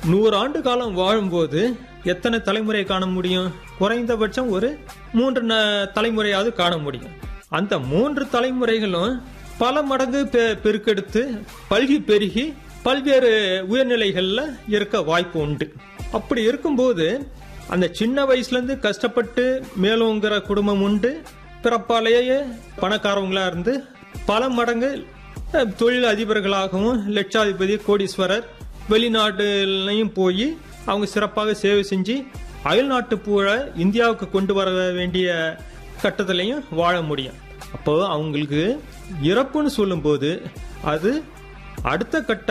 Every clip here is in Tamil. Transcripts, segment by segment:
நூறு ஆண்டு காலம் வாழும்போது எத்தனை தலைமுறை காண முடியும் குறைந்தபட்சம் ஒரு மூன்று ந- தலைமுறையாவது காண முடியும் அந்த மூன்று தலைமுறைகளும் பல மடங்கு பெ- பெருக்கெடுத்து பல்கி பெருகி பல்வேறு உயர்நிலைகள்ல இருக்க வாய்ப்பு உண்டு அப்படி இருக்கும்போது அந்த சின்ன வயசுல இருந்து கஷ்டப்பட்டு மேலோங்கிற குடும்பம் உண்டு பிறப்பாலேயே பணக்காரவங்களா இருந்து பல மடங்கு அஹ், தொழில் அதிபர்களாகவும் லட்சாதிபதி கோடீஸ்வரர் வெளிநாட்டுலையும் போய் அவங்க சிறப்பாக சேவை செஞ்சு அயல்நாட்டு பூழ இந்தியாவுக்கு கொண்டு வர வேண்டிய கட்டத்திலையும் வாழ முடியும் அப்போ அவங்களுக்கு இறப்புன்னு சொல்லும்போது அது அடுத்த கட்ட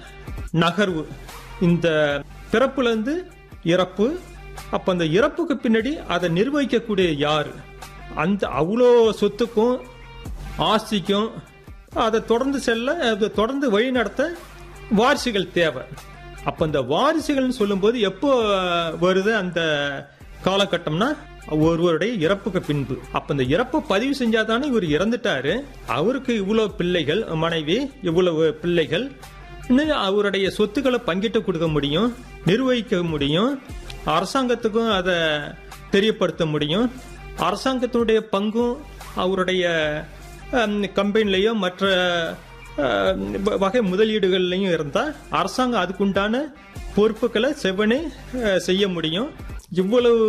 நகர்வு இந்த பிறப்புல இருந்து இறப்பு அப்ப அந்த இறப்புக்கு பின்னாடி அதை நிர்வகிக்கக்கூடிய யாரு அந்த அவ்வளோ சொத்துக்கும் ஆஸ்திக்கும் அதை தொடர்ந்து செல்ல அதை தொடர்ந்து வழி நடத்த வாரிசுகள் தேவை அப்ப அந்த வாரிசுகள்னு சொல்லும்போது எப்போ வருது அந்த காலகட்டம்னா ஒருவருடைய இறப்புக்கு பின்பு அப்ப இந்த இறப்பை பதிவு செஞ்சாதானே இவர் இறந்துட்டாரு அவருக்கு இவ்வளவு பிள்ளைகள் மனைவி இவ்வளவு பிள்ளைகள் இன்னும் அவருடைய சொத்துக்களை பங்கிட்டு கொடுக்க முடியும் நிர்வகிக்க முடியும் அரசாங்கத்துக்கும் அதை தெரியப்படுத்த முடியும் அரசாங்கத்தினுடைய பங்கும் அவருடைய கம்பெனிலையோ மற்ற அஹ், வ- வகை முதலீடுகள்லையும் இருந்தால் அரசாங்கம் அதுக்குண்டான பொறுப்புகளை செவ்வனே அஹ், செய்ய முடியும் இவ்வளவு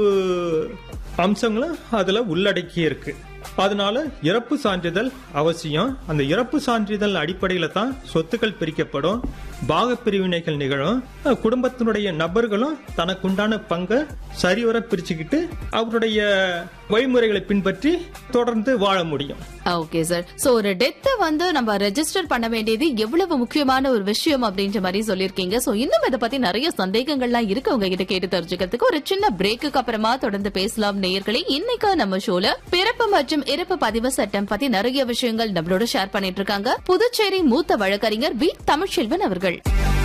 அம்சங்களும் அதுல உள்ளடக்கி இருக்கு அதனால இறப்பு சான்றிதழ் அவசியம் அந்த இறப்பு சான்றிதழ் அடிப்படையில தான் சொத்துக்கள் பிரிக்கப்படும் பாக பிரிவினைகள் நிகழும் அஹ், குடும்பத்தினுடைய நபர்களும் தனக்குண்டான பங்கை சரிவர பிரிச்சுக்கிட்டு அவருடைய வழிமுறைகளை பின்பற்றி தொடர்ந்து வாழ முடியும் ஓகே சார் சோ ஒரு டெத் வந்து நம்ம ரெஜிஸ்டர் பண்ண வேண்டியது எவ்வளவு முக்கியமான ஒரு விஷயம் அப்படின்ற மாதிரி சொல்லிருக்கீங்க சோ இன்னும் இதை பத்தி நிறைய சந்தேகங்கள்லாம் இருக்கு உங்ககிட்ட கேட்டு தெரிஞ்சுக்கிறதுக்கு ஒரு சின்ன பிரேக்குக்கு அப்புறமா தொடர்ந்து பேசலாம் நேயர்களே இன்னைக்கு நம்ம ஷோல பிறப்பு மற்றும் இறப்பு பதிவு சட்டம் பத்தி நிறைய விஷயங்கள் நம்மளோட ஷேர் பண்ணிட்டு இருக்காங்க புதுச்சேரி மூத்த வழக்கறிஞர் வி தமிழ்ச்செல்வன் அவர்கள்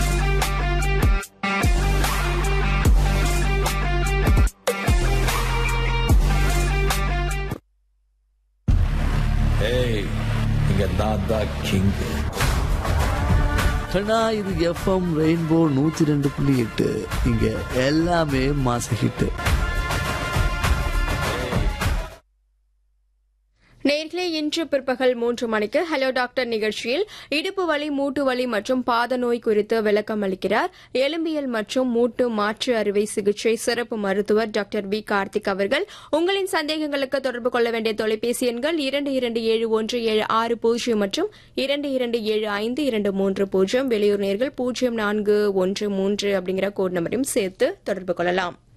ஏய் இங்க நான் தான் கிங் கண்ணா இது எஃப்எம் ரெயின்போ நூத்தி ரெண்டு புள்ளி எட்டு இங்க எல்லாமே மாச ஹிட் நேர்களே இன்று பிற்பகல் மூன்று மணிக்கு ஹலோ டாக்டர் நிகழ்ச்சியில் இடுப்பு வலி மூட்டு வலி மற்றும் பாத நோய் குறித்து விளக்கம் அளிக்கிறார் எலும்பியல் மற்றும் மூட்டு மாற்று அறுவை சிகிச்சை சிறப்பு மருத்துவர் டாக்டர் வி கார்த்திக் அவர்கள் உங்களின் சந்தேகங்களுக்கு தொடர்பு கொள்ள வேண்டிய தொலைபேசி எண்கள் இரண்டு இரண்டு ஏழு ஒன்று ஏழு ஆறு பூஜ்ஜியம் மற்றும் இரண்டு இரண்டு ஏழு ஐந்து இரண்டு மூன்று பூஜ்ஜியம் வெளியூர் நேர்கள் பூஜ்ஜியம் நான்கு ஒன்று மூன்று அப்படிங்கிற கோட் நம்பரையும் சேர்த்து தொடர்பு கொள்ளலாம்